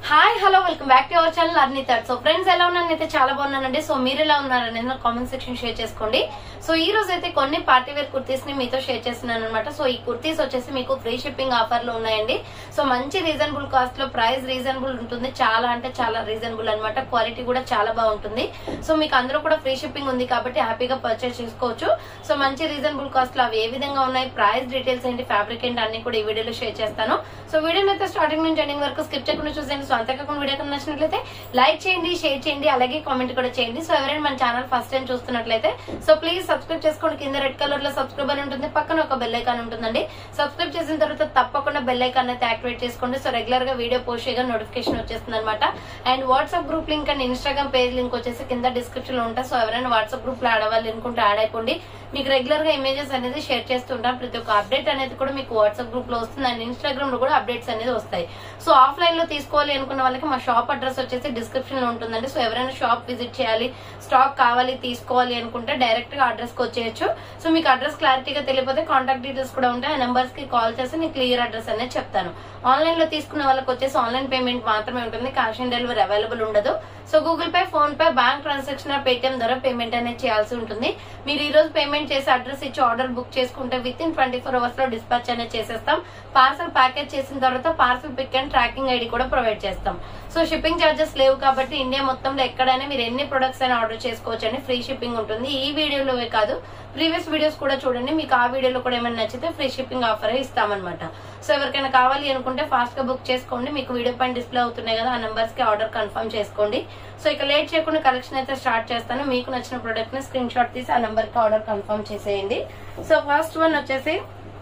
hi hello welcome back to our channel అర్నీ third so friends ఎలా ఉన్నాను అయితే చాలా బాగున్నానండి సో మీరు ఎలా ఉన్నారనేది నా కామెంట్ సెక్షన్ షేర్ చేసుకోండి సో ఈ రోజు అయితే కొన్ని పార్టీ వేర్ కుర్తీస్ ని మీతో షేర్ చేస్తున్నాను అనమాట సో ఈ కుర్తీస్ వచ్చేసి మీకు ఫ్రీ షిప్పింగ్ ఆఫర్ లో ఉన్నాయండి సో మంచి రీజనబుల్ కాస్ట్ లో ప్రైస్ రీజనబుల్ ఉంటుంది చాలా అంటే చాలా రీజనబుల్ అన్నమాట క్వాలిటీ కూడా చాలా బాగుంటుంది సో మీకు అందరూ కూడా ఫ్రీ షిప్పింగ్ ఉంది కాబట్టి హ్యాపీగా పర్చేస్ చేసుకోవచ్చు సో మంచి రీజనబుల్ కాస్ట్ లో అవి ఏ విధంగా ఉన్నాయి ప్రైస్ డీటెయిల్స్ ఏంటి ఫ్యాబ్రిక్ ఏంటి అన్ని కూడా ఈ వీడియోలో షేర్ చేస్తాను సో వీడియోని అయితే స్టార్టింగ్ నుంచి ఎండింగ్ వరకు స్కిప్ చేయకుండా చూసేయండి సో అంతేకాకుండా వీడియో కన్నా నచ్చినట్లయితే లైక్ చేయండి షేర్ చేయండి అలాగే కామెంట్ కూడా చేయండి సో ఎవరైనా మన ఛానల్ ఫస్ట్ టైం చూస్తున్నట్లయితే సో ప్లీజ్ సబ్స్క్రైబ్ చేసుకోండి కింద రెడ్ కలర్ లో సబ్స్క్రైబ్ అని ఉంటుంది పక్కన ఒక బెల్ ఐకాన్ ఉంటుందండి సబ్స్క్రైబ్ చేసిన తర్వాత తప్పకుండా బెల్ ఐకాన్ అయితే యాక్టివేట్ చేసుకోండి సో రెగ్యులర్ గా వీడియో పోస్ట్ చేయగా నోటిఫికేషన్ వచ్చేస్తుంది అనమాట and WhatsApp group link and Instagram page link వచ్చేసి కింద డిస్క్రిప్షన్ లో ఉంటాయి సో ఎవరైనా వాట్సాప్ గ్రూప్ లో యాడ్ అవ్వాలి అనుకుంటే యాడ్ అయిపోండి మీకు రెగ్యులర్ గా ఇమేజెస్ అనేది షేర్ చేస్తుంటాను ప్రతి ఒక్క అప్డేట్ అనేది కూడా మీకు వాట్సాప్ గ్రూప్ లో వస్తుంది అండ్ ఇన్స్టాగ్రామ్ లో కూడా అప్డేట్స్ అనేది వస్తాయి సో ఆఫ్లైన్ లో తీసుకోవాలి అనుకున్న వాళ్ళకి మా షాప్ అడ్రస్ వచ్చేసి డిస్క్రిప్షన్ లో ఉంటుందండి సో ఎవరైనా షాప్ విజిట్ చేయాలి స్టాక్ కావాలి తీసుకోవాలి అనుకుంటే డైరెక్ట్ గా అడ్రస్ కి వచ్చేయచ్చు సో మీకు అడ్రస్ క్లారిటీగా తెలియకపోతే కాంటాక్ట్ డీటెయిల్స్ కూడా ఉంటాయి ఆ నెంబర్స్ కి కాల్ చేసి నేను క్లియర్ అడ్రస్ అనేది చెప్తాను ఆన్లైన్ లో తీసుకున్న వాళ్ళకి వచ్చేసి ఆన్లైన్ పేమెంట్ మాత్రమే ఉంటుంది క్యాష్ ఆన్ డెలివరీ అవైలబుల్ ఉండదు so Google Pay PhonePe bank transaction Paytm ద్వారా పేమెంట్ అనేది చేయాల్సి ఉంటుంది మీరు ఈ రోజు పేమెంట్ చేసి అడ్రస్ ఇచ్చి ఆర్డర్ బుక్ చేసుకుంటే within twenty four hours లో డిస్పాచ్ అనేది చేసేస్తాం పార్సల్ ప్యాకేజ్ చేసిన తర్వాత parcel pick and tracking ID కూడా ప్రొవైడ్ చేస్తాం సో షిప్పింగ్ చార్జెస్ లేవు కాబట్టి ఇండియా మొత్తంలో ఎక్కడైనా మీరు ఎన్ని ప్రొడక్ట్స్ అయినా ఆర్డర్ చేసుకోవచ్చు అండి ఫ్రీ షిప్పింగ్ ఉంటుంది ఈ వీడియోలోవే కాదు ప్రీవియస్ వీడియోస్ కూడా చూడండి మీకు ఆ వీడియోలో కూడా ఏమైనా నచ్చితే ఫ్రీ షిప్పింగ్ ఆఫర్ ఇస్తామన్నమాట సో ఎవరికైనా కావాలి అనుకుంటే ఫాస్ట్ గా బుక్ చేసుకోండి మీకు వీడియో పైన డిస్ప్లే అవుతున్నాయి కదా ఆ నంబర్స్ కి ఆర్డర్ కన్ఫర్మ్ చేసుకోండి సో ఇక లేట్ చేయకుండా కలెక్షన్ అయితే స్టార్ట్ చేస్తాను మీకు నచ్చిన ప్రొడక్ట్ ని స్క్రీన్ షాట్ తీసి ఆ నంబర్ కి ఆర్డర్ కన్ఫర్మ్ చేసేయండి సో ఫస్ట్ వన్ వచ్చేసి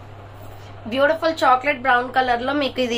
బ్యూటిఫుల్ చాక్లెట్ బ్రౌన్ కలర్ లో మీకు ఇది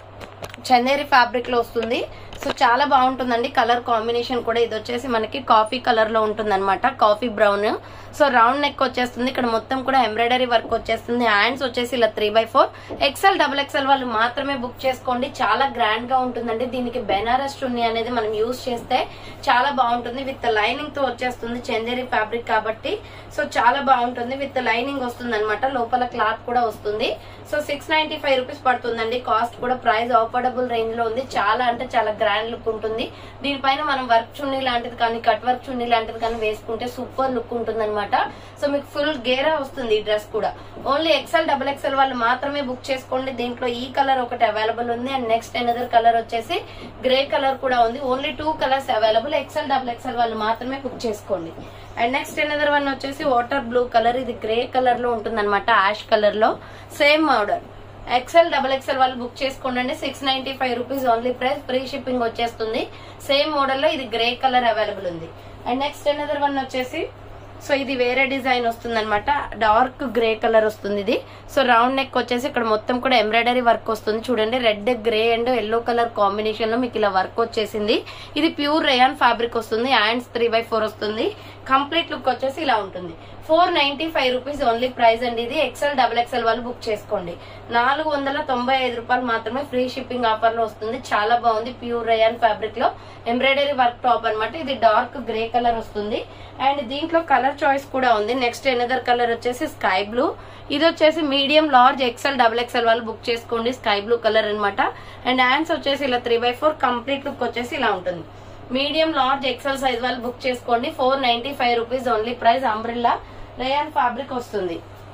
చందేరి ఫ్యాబ్రిక్ లో వస్తుంది సో చాలా బాగుంటుందండి కలర్ కాంబినేషన్ కూడా ఇది వచ్చేసి మనకి కాఫీ కలర్ లో ఉంటుంది అనమాట coffee brown so round neck వచ్చేస్తుంది ఇక్కడ మొత్తం కూడా ఎంబ్రాయిడరీ వర్క్ వచ్చేస్తుంది హ్యాండ్స్ వచ్చేసి ఇలా three by four XL double XL వాళ్ళు మాత్రమే బుక్ చేసుకోండి చాలా గ్రాండ్ గా ఉంటుందండి దీనికి బెనారస్ చున్నీ అనేది మనం యూజ్ చేస్తే చాలా బాగుంటుంది విత్ లైనింగ్ తో వచ్చేస్తుంది చందేరి ఫ్యాబ్రిక్ కాబట్టి సో చాలా బాగుంటుంది విత్ లైనింగ్ వస్తుంది అనమాట లోపల క్లాత్ కూడా వస్తుంది so six ninety five rupees పడుతుందండి కాస్ట్ కూడా ప్రైస్ ఆఫర్డబుల్ రేంజ్ లో ఉంది చాలా అంటే చాలా గ్రాండ్ లుక్ ఉంటుంది దీనిపైన మనం వర్క్ చున్నీ లాంటిది కానీ కట్ వర్క్ చున్నీ లాంటిది కానీ వేసుకుంటే సూపర్ లుక్ ఉంటుంది అనమాట సో మీకు ఫుల్ గేరా వస్తుంది ఈ డ్రెస్ కూడా ఓన్లీ ఎక్సెల్ డబుల్ ఎక్సెల్ వాళ్ళు మాత్రమే బుక్ చేసుకోండి దీంట్లో ఈ కలర్ ఒకటి అవైలబుల్ ఉంది అండ్ నెక్స్ట్ ఎనదర్ కలర్ వచ్చేసి గ్రే కలర్ కూడా ఉంది only two colours available XL double XL వాళ్ళు మాత్రమే బుక్ చేసుకోండి అండ్ నెక్స్ట్ ఎనదర్ వన్ వచ్చేసి వాటర్ బ్లూ కలర్ ఇది గ్రే కలర్ లో ఉంటుంది అనమాట యాష్ కలర్ లో same model XL double XL వాళ్ళు బుక్ చేసుకోండి six ninety five rupees only price free shipping వచ్చేస్తుంది సేమ్ మోడల్ లో ఇది గ్రే కలర్ అవైలబుల్ ఉంది అండ్ నెక్స్ట్ ఎనదర్ వన్ వచ్చేసి సో ఇది వేరే డిజైన్ వస్తుంది అనమాట డార్క్ గ్రే కలర్ వస్తుంది ఇది సో రౌండ్ నెక్ వచ్చేసి ఇక్కడ మొత్తం కూడా ఎంబ్రాయిడరీ వర్క్ వస్తుంది చూడండి red grey and yellow colour combination లో మీకు ఇలా వర్క్ వచ్చేసింది ఇది ప్యూర్ రేయాన్ ఫ్యాబ్రిక్ వస్తుంది హ్యాండ్స్ త్రీ బై ఫోర్ వస్తుంది కంప్లీట్ లుక్ వచ్చేసి ఇలా ఉంటుంది four ninety five rupees only price అండి ఇది ఎక్సెల్ డబుల్ ఎక్సెల్ వాళ్ళు బుక్ చేసుకోండి నాలుగు వందల తొంభై ఐదు రూపాయలు మాత్రమే ఫ్రీ షిప్పింగ్ ఆఫర్ లో వస్తుంది చాలా బాగుంది ప్యూర్ రయాన్ ఫ్యాబ్రిక్ లో ఎంబ్రాయిడరీ వర్క్ టాప్ అనమాట ఇది డార్క్ గ్రే కలర్ వస్తుంది అండ్ దీంట్లో కలర్ చాయిస్ కూడా ఉంది నెక్స్ట్ ఎనదర్ కలర్ వచ్చేసి స్కై బ్లూ ఇది వచ్చేసి medium large XL double XL వాళ్ళు బుక్ చేసుకోండి స్కై బ్లూ కలర్ అనమాట అండ్ హ్యాండ్స్ వచ్చేసి ఇలా three by four complete look వచ్చేసి ఇలా ఉంటుంది మీడియం లార్జ్ ఎక్సెల్ సైజ్ వాళ్ళు బుక్ చేసుకోండి four ninety five rupees only price umbrella rayon fabric వస్తుంది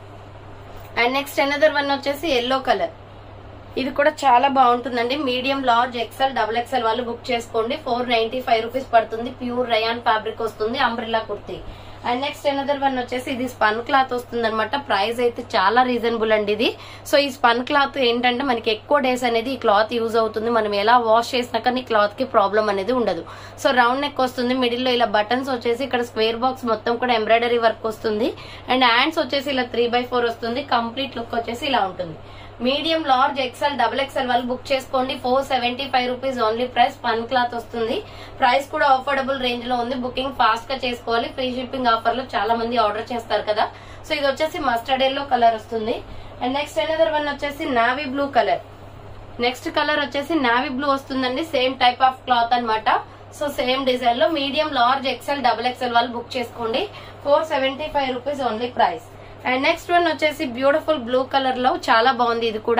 అండ్ నెక్స్ట్ ఎనదర్ వన్ వచ్చేసి ఎల్లో కలర్ ఇది కూడా చాలా బాగుంటుందండి medium large XL double XL వాళ్ళు బుక్ చేసుకోండి ఫోర్ నైన్టీ ఫైవ్ రూపీస్ పడుతుంది ప్యూర్ రయాన్ ఫ్యాబ్రిక్ వస్తుంది umbrella kurti and next another one వచ్చేసి ఇది స్పన్ క్లాత్ వస్తుంది అనమాట ప్రైస్ అయితే చాలా రీజనబుల్ అండి ఇది సో ఈ స్పన్ క్లాత్ ఏంటంటే మనకి ఎక్కువ డేస్ అనేది ఈ క్లాత్ యూజ్ అవుతుంది మనం ఎలా వాష్ చేసినా కానీ క్లాత్ కి ప్రాబ్లం అనేది ఉండదు సో రౌండ్ నెక్ వస్తుంది మిడిల్ లో ఇలా బటన్స్ వచ్చేసి ఇక్కడ స్క్వేర్ బాక్స్ మొత్తం కూడా ఎంబ్రాయిడరీ వర్క్ వస్తుంది అండ్ హ్యాండ్స్ వచ్చేసి ఇలా త్రీ బై ఫోర్ వస్తుంది కంప్లీట్ లుక్ వచ్చేసి ఇలా ఉంటుంది medium large XL double XL వాళ్ళు బుక్ చేసుకోండి four seventy five rupees only price spun cloth వస్తుంది ప్రైస్ కూడా ఆఫర్డబుల్ రేంజ్ లో ఉంది బుకింగ్ ఫాస్ట్ గా చేసుకోవాలి ఫ్రీ షిప్పింగ్ ఆఫర్ లో చాలా మంది ఆర్డర్ చేస్తారు కదా సో ఇది వచ్చేసి మస్టర్డ్ ఎల్లో కలర్ వస్తుంది అండ్ నెక్స్ట్ ఎనదర్ వన్ వచ్చేసి navy blue colour next colour వచ్చేసి నావీ బ్లూ వస్తుందండి సేమ్ టైప్ ఆఫ్ క్లాత్ అనమాట సో సేమ్ డిజైన్ లో medium large XL double XL వాళ్ళు బుక్ చేసుకోండి four seventy five rupees only price and next one వచ్చేసి beautiful blue colour లో చాలా బాగుంది ఇది కూడా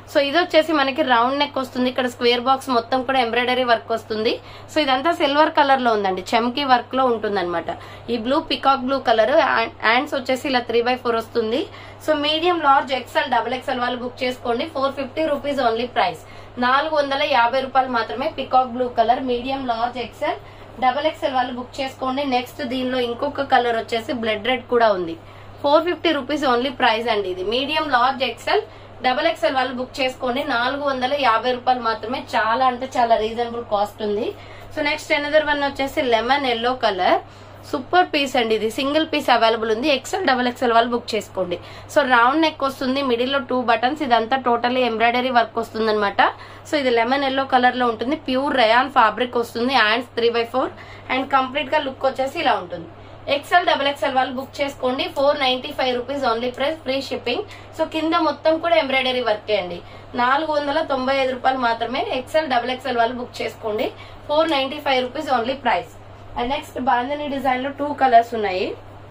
సో ఇది వచ్చేసి మనకి రౌండ్ నెక్ వస్తుంది ఇక్కడ స్క్వేర్ బాక్స్ మొత్తం కూడా ఎంబ్రాయిడరీ వర్క్ వస్తుంది సో ఇదంతా సిల్వర్ కలర్ లో ఉందండి చెమ్కీ వర్క్ లో ఉంటుంది ఈ blue peacock blue colour hands వచ్చేసి ఇలా త్రీ బై ఫోర్ వస్తుంది so medium large XL double XL వాళ్ళు బుక్ చేసుకోండి four fifty rupees only price నాలుగు వందల యాభై రూపాయలు మాత్రమే peacock blue colour medium large XL double XL వాళ్ళు బుక్ చేసుకోండి నెక్స్ట్ దీనిలో ఇంకొక కలర్ వచ్చేసి బ్లడ్ రెడ్ కూడా ఉంది four fifty rupees only price అండి ఇది medium large XL double XL వాళ్ళు బుక్ చేసుకోండి నాలుగు వందల యాభై రూపాయలు మాత్రమే చాలా అంటే చాలా రీజనబుల్ కాస్ట్ ఉంది సో నెక్స్ట్ ఎనదర్ వన్ వచ్చేసి lemon yellow colour super piece అండి ఇది సింగిల్ పీస్ అవైలబుల్ ఉంది ఎక్సెల్ డబల్ ఎక్సెల్ వాళ్ళు బుక్ చేసుకోండి సో రౌండ్ నెక్ వస్తుంది మిడిల్ లో టూ బటన్స్ ఇదంతా టోటలీ ఎంబ్రాయిడరీ వర్క్ వస్తుంది అనమాట సో ఇది లెమన్ ఎల్లో కలర్ లో ఉంటుంది ప్యూర్ రయాన్ ఫ్యాబ్రిక్ వస్తుంది hands three by four and complete గా లుక్ వచ్చేసి ఇలా ఉంటుంది ఎక్సెల్ డబల్ ఎక్సెల్ వాళ్ళు బుక్ చేసుకోండి four ninety five rupees only price free shipping so కింద మొత్తం కూడా ఎంబ్రాయిడరీ వర్క్ అండి నాలుగు వందల తొంభై ఐదు రూపాయలు మాత్రమే ఎక్సెల్ డబల్ ఎక్సెల్ వాళ్ళు బుక్ చేసుకోండి four ninety five rupees only price and next bandhani design లో టూ కలర్స్ ఉన్నాయి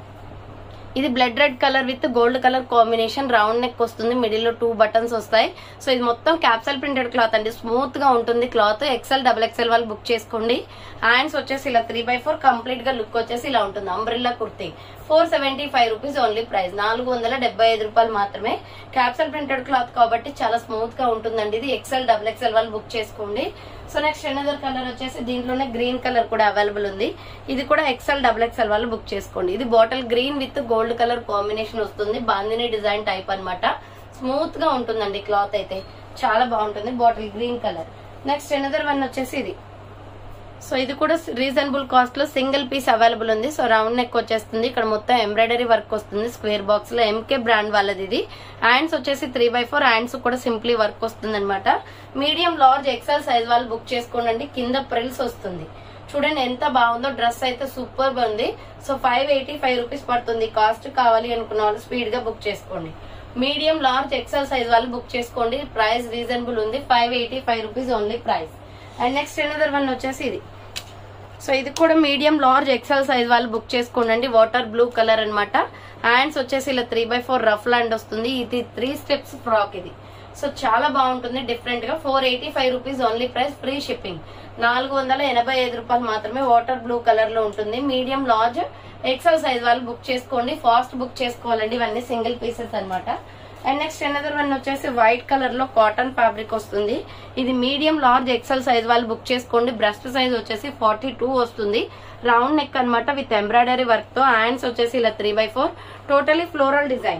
ఇది blood red colour with gold colour combination round neck వస్తుంది మిడిల్ లో టూ బటన్స్ వస్తాయి సో ఇది మొత్తం క్యాప్సల్ ప్రింటెడ్ క్లాత్ అండి స్మూత్ గా ఉంటుంది క్లాత్ ఎక్సెల్ డబల్ ఎక్సెల్ వాళ్ళు బుక్ చేసుకోండి హ్యాండ్స్ వచ్చేసి ఇలా త్రీ బై ఫోర్ కంప్లీట్ గా లుక్ వచ్చేసి ఇలా ఉంటుంది umbrella kurti four seventy five rupees only price నాలుగు వందల డెబ్బై ఐదు రూపాయలు మాత్రమే క్యాప్సల్ ప్రింటెడ్ క్లాత్ కాబట్టి చాలా స్మూత్ గా ఉంటుందండి ఇది ఎక్సెల్ డబుల్ ఎక్సెల్ వాళ్ళు బుక్ చేసుకోండి సో నెక్స్ట్ ఎనదర్ కలర్ వచ్చేసి దీంట్లోనే గ్రీన్ కలర్ కూడా అవైలబుల్ ఉంది ఇది కూడా ఎక్సెల్ డబుల్ ఎక్సెల్ వాళ్ళు బుక్ చేసుకోండి ఇది bottle green with gold colour combination వస్తుంది బాందిని డిజైన్ టైప్ అన్నమాట స్మూత్ గా ఉంటుందండి క్లాత్ అయితే చాలా బాగుంటుంది bottle green colour next another one వచ్చేసి ఇది సో ఇది కూడా రీజనబుల్ కాస్ట్ లో సింగిల్ పీస్ అవైలబుల్ ఉంది సో రౌండ్ నెక్ వచ్చేస్తుంది ఇక్కడ మొత్తం ఎంబ్రాయిడరీ వర్క్ వస్తుంది స్క్వేర్ బాక్స్ లో ఎంకే బ్రాండ్ వాళ్ళది ఇది హ్యాండ్స్ వచ్చేసి త్రీ బై ఫోర్ హ్యాండ్స్ కూడా సింప్లీ వర్క్ వస్తుంది అనమాట మీడియం లార్జ్ ఎక్సెల్ సైజ్ వాళ్ళు బుక్ చేసుకోండి కింద ప్రిల్స్ వస్తుంది చూడండి ఎంత బాగుందో డ్రెస్ అయితే సూపర్ ఉంది so five eighty five rupees పడుతుంది కాస్ట్ కావాలి అనుకున్న వాళ్ళు స్పీడ్ గా బుక్ చేసుకోండి మీడియం లార్జ్ ఎక్సెల్ సైజ్ వాళ్ళు బుక్ చేసుకోండి ప్రైస్ రీజనబుల్ ఉంది five eighty five rupees only price and next another one వచ్చేసి ఇది సో ఇది కూడా మీడియం లార్జ్ ఎక్సెల్ సైజ్ వాళ్ళు బుక్ చేసుకోండి వాటర్ బ్లూ కలర్ అన్నమాట హ్యాండ్స్ వచ్చేసి ఇలా త్రీ బై ఫోర్ రఫ్ ల్యాండ్ వస్తుంది ఇది త్రీ స్టెప్స్ ఫ్రాక్ ఇది సో చాలా బాగుంటుంది డిఫరెంట్ గా four eighty five rupees only price free shipping నాలుగు వందల ఎనభై ఐదు రూపాయలు మాత్రమే వాటర్ బ్లూ కలర్ లో ఉంటుంది మీడియం లార్జ్ ఎక్సెల్ సైజ్ వాళ్ళు బుక్ చేసుకోండి ఫాస్ట్ బుక్ చేసుకోవాలండి ఇవన్నీ సింగిల్ పీసెస్ అన్నమాట అండ్ నెక్స్ట్ ఎనదర్ వన్ వచ్చేసి వైట్ కలర్ లో కాటన్ ఫ్యాబ్రిక్ వస్తుంది ఇది మీడియం లార్జ్ ఎక్సెల్ సైజ్ వాళ్ళు బుక్ చేసుకోండి బ్రెస్ట్ సైజ్ వచ్చేసి ఫార్టీ టూ వస్తుంది రౌండ్ నెక్ అన్నమాట విత్ ఎంబ్రాయిడరీ వర్క్ తో హ్యాండ్స్ వచ్చేసి ఇలా three by four totally floral design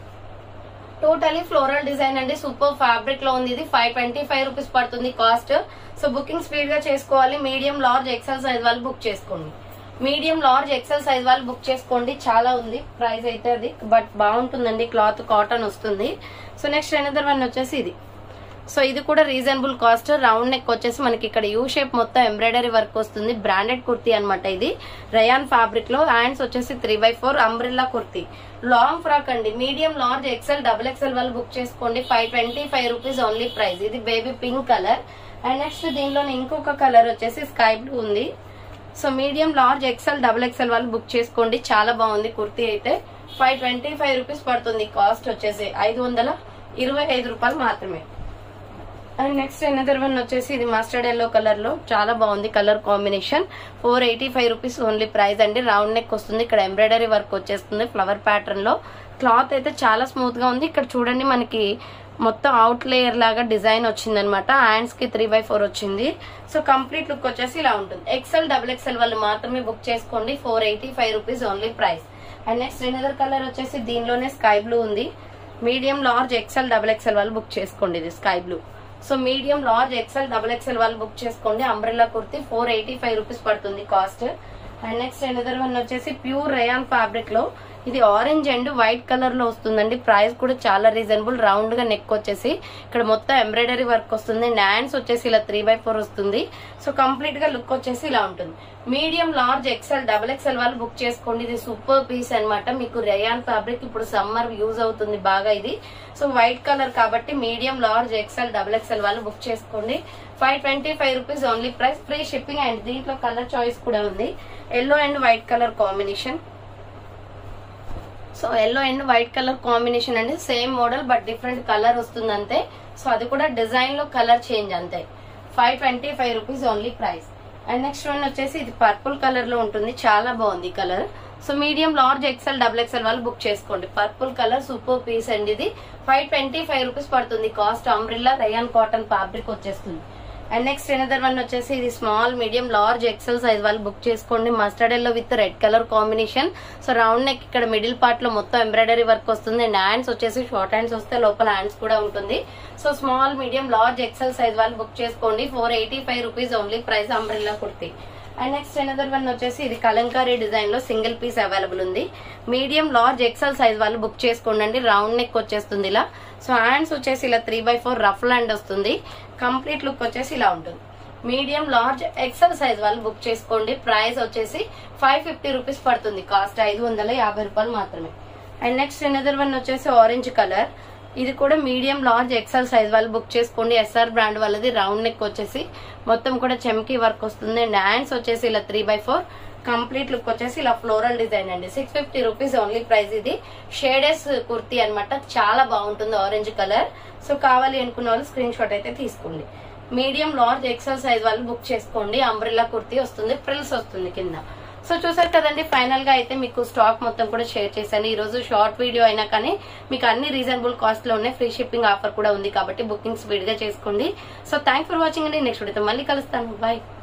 totally floral design అండి సూపర్ ఫ్యాబ్రిక్ లో ఉంది ఇది ఫైవ్ ట్వంటీ ఫైవ్ రూపీస్ పడుతుంది కాస్ట్ సో బుకింగ్ స్పీడ్ గా చేసుకోవాలి మీడియం లార్జ్ ఎక్సెల్ సైజ్ వాళ్ళు బుక్ చేసుకోండి మీడియం లార్జ్ ఎక్సెల్ సైజ్ వాళ్ళు బుక్ చేసుకోండి చాలా ఉంది ప్రైస్ అయితే అది బట్ బాగుంటుందండి క్లాత్ కాటన్ వస్తుంది సో నెక్స్ట్ ఎనదర్ వన్ వచ్చేసి ఇది సో ఇది కూడా రీజనబుల్ కాస్ట్ రౌండ్ నెక్ వచ్చేసి మనకి ఇక్కడ యూ షేప్ మొత్తం ఎంబ్రాయిడరీ వర్క్ వస్తుంది బ్రాండెడ్ కుర్తీ అన్నమాట ఇది రయాన్ ఫ్యాబ్రిక్ లో హ్యాండ్స్ వచ్చేసి three by four umbrella kurti long frock అండి medium large XL double XL వాళ్ళు బుక్ చేసుకోండి five twenty five rupees only price ఇది baby pink colour and next దీనిలో ఇంకొక కలర్ వచ్చేసి స్కై బ్లూ ఉంది so medium large XL double XL వాళ్ళు book చేసుకోండి చాలా బాగుంది కుర్తీ అయితే ఫైవ్ ట్వంటీ ఫైవ్ రూపీస్ పడుతుంది కాస్ట్ వచ్చేసి ఐదు వందల ఇరవై ఐదు రూపాయలు మాత్రమే అండ్ నెక్స్ట్ ఎనదర్ వన్ వచ్చేసి ఇది మస్టర్డ్ ఎల్లో కలర్ లో చాలా బాగుంది colour combination four eighty five rupees only price అండి రౌండ్ నెక్ వస్తుంది ఇక్కడ ఎంబ్రాయిడరీ వర్క్ వచ్చేస్తుంది ఫ్లవర్ ప్యాటర్న్ లో క్లాత్ అయితే చాలా స్మూత్ గా ఉంది ఇక్కడ చూడండి మనకి మొత్తం అవుట్ లేయర్ లాగా డిజైన్ వచ్చింది అనమాట హ్యాండ్స్ కి త్రీ బై ఫోర్ వచ్చింది సో కంప్లీట్ లుక్ వచ్చేసి ఇలా ఉంటుంది ఎక్సెల్ డబుల్ ఎక్సెల్ వాళ్ళు మాత్రమే బుక్ చేసుకోండి four eighty five rupees only price and next another colour వచ్చేసి దీనిలోనే స్కై బ్లూ ఉంది medium large XL double XL వాళ్ళు బుక్ చేసుకోండి ఇది sky blue so medium large XL double XL వాళ్ళు బుక్ చేసుకోండి umbrella kurti four eighty five rupees పడుతుంది cost and next another one వచ్చేసి ప్యూర్ రేయాన్ ఫ్యాబ్రిక్ లో ఇది ఆరెంజ్ అండ్ వైట్ కలర్ లో వస్తుందండి ప్రైస్ కూడా చాలా రీజనబుల్ రౌండ్ గా నెక్ వచ్చేసి ఇక్కడ మొత్తం ఎంబ్రాయిడరీ వర్క్ వస్తుంది హ్యాండ్స్ వచ్చేసి ఇలా త్రీ బై ఫోర్ వస్తుంది సో కంప్లీట్ గా లుక్ వచ్చేసి ఇలా ఉంటుంది medium large XL double XL వాళ్ళు బుక్ చేసుకోండి ఇది సూపర్ పీస్ అన్నమాట మీకు రేయాన్ ఫ్యాబ్రిక్ ఇప్పుడు సమ్మర్ యూజ్ అవుతుంది బాగా ఇది సో వైట్ కలర్ కాబట్టి medium large XL double XL వాళ్ళు బుక్ చేసుకోండి five twenty five rupees only price free shipping and దీంట్లో కలర్ చాయిస్ కూడా ఉంది yellow and white colour combination so yellow and white colour combination అండి same model but different colour వస్తుంది అంతే so అది కూడా డిజైన్ లో కలర్ చేంజ్ అంతే five twenty five rupees only price and next one వచ్చేసి ఇది పర్పుల్ కలర్ లో ఉంటుంది చాలా బాగుంది colour so medium large XL double XL వాళ్ళు బుక్ చేసుకోండి పర్పుల్ కలర్ సూపర్ పీస్ అండి ఇది ఫైవ్ ట్వంటీ ఫైవ్ రూపీస్ పడుతుంది cost umbrella rayon cotton fabric వచ్చేస్తుంది అండ్ నెక్స్ట్ ఎనదర్ వన్ వచ్చేసి ఇది small medium large XL size వాళ్ళు బుక్ చేసుకోండి mustard yellow with red colour combination so round neck ఇక్కడ middle part లో మొత్తం ఎంబ్రాయిడరీ వర్క్ వస్తుంది అండ్ హ్యాండ్స్ వచ్చేసి షార్ట్ హ్యాండ్స్ వస్తే లోపల హ్యాండ్స్ కూడా ఉంటుంది so small medium large XL size వాళ్ళు బుక్ చేసుకోండి four eighty five rupees only price umbrella kurti and next another one వచ్చేసి ఇది కలంకారీ డిజైన్ లో సింగిల్ పీస్ అవైలబుల్ ఉంది మీడియం లార్జ్ ఎక్సెల్ సైజ్ వాళ్ళు బుక్ చేసుకోండి అండి రౌండ్ నెక్ వచ్చేస్తుంది ఇలా సో హ్యాండ్స్ వచ్చేసి ఇలా త్రీ బై ఫోర్ రఫ్ ల్యాండ్ వస్తుంది కంప్లీట్ లుక్ వచ్చేసి ఇలా ఉంటుంది మీడియం లార్జ్ ఎక్సెల్ సైజ్ వాళ్ళు బుక్ చేసుకోండి ప్రైస్ వచ్చేసి ఫైవ్ ఫిఫ్టీ రూపీస్ పడుతుంది కాస్ట్ ఐదు వందల యాభై రూపాయలు మాత్రమే అండ్ నెక్స్ట్ ఎనదర్ వన్ వచ్చేసి ఆరెంజ్ కలర్ ఇది కూడా మీడియం లార్జ్ ఎక్సెల్ సైజ్ వాళ్ళు బుక్ చేసుకోండి ఎస్ఆర్ బ్రాండ్ వాళ్ళది రౌండ్ నెక్ వచ్చేసి మొత్తం కూడా చెమ్కీ వర్క్ వస్తుంది అండ్ హ్యాండ్స్ వచ్చేసి ఇలా three by four complete look వచ్చేసి ఇలా ఫ్లోరల్ డిజైన్ అండి six fifty rupees only price ఇది షేడెస్ కుర్తీ అన్నమాట చాలా బాగుంటుంది ఆరెంజ్ కలర్ సో కావాలి అనుకున్న వాళ్ళు స్క్రీన్ షాట్ అయితే తీసుకోండి మీడియం లార్జ్ ఎక్సెల్ సైజ్ వాళ్ళు బుక్ చేసుకోండి అంబ్రిల్లా కుర్తీ వస్తుంది ఫ్రిల్స్ వస్తుంది కింద సో చూసారు కదండి ఫైనల్ గా అయితే మీకు స్టాక్ మొత్తం కూడా షేర్ చేశాను ఈ రోజు షార్ట్ వీడియో అయినా కానీ మీకు అన్ని రీజనబుల్ కాస్ట్ లో ఉన్నాయి ఫ్రీ షిప్పింగ్ ఆఫర్ కూడా ఉంది కాబట్టి బుకింగ్స్ విడిగా చేసుకోండి సో థ్యాంక్ ఫర్ వాచింగ్ అండి నెక్స్ట్ వీడియోతో మళ్ళీ కలుస్తాను బాయ్